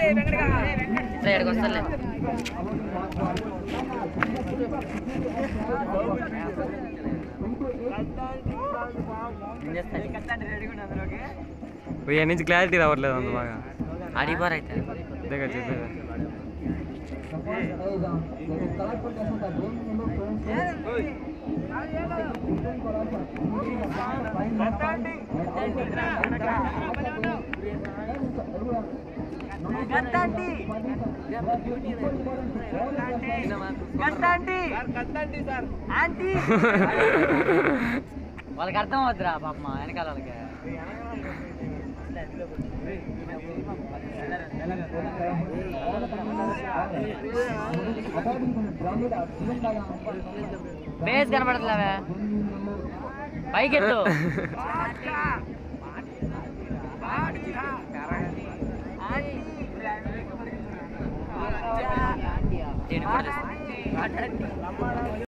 ఇక్కడికి వస్తాలే ఇక నుంచి క్లారిటీ రావట్లేదు అంత బాగా అడిగిపోరు అయితే అంతేగా చెప్పేది వాళ్ళకి అర్థం అవుద్దిరా పాప వెనకాల వాళ్ళకి బేస్ కనపడట్లేవే పైకి ఎత్తు దీన్ని కూడా తీసుకో.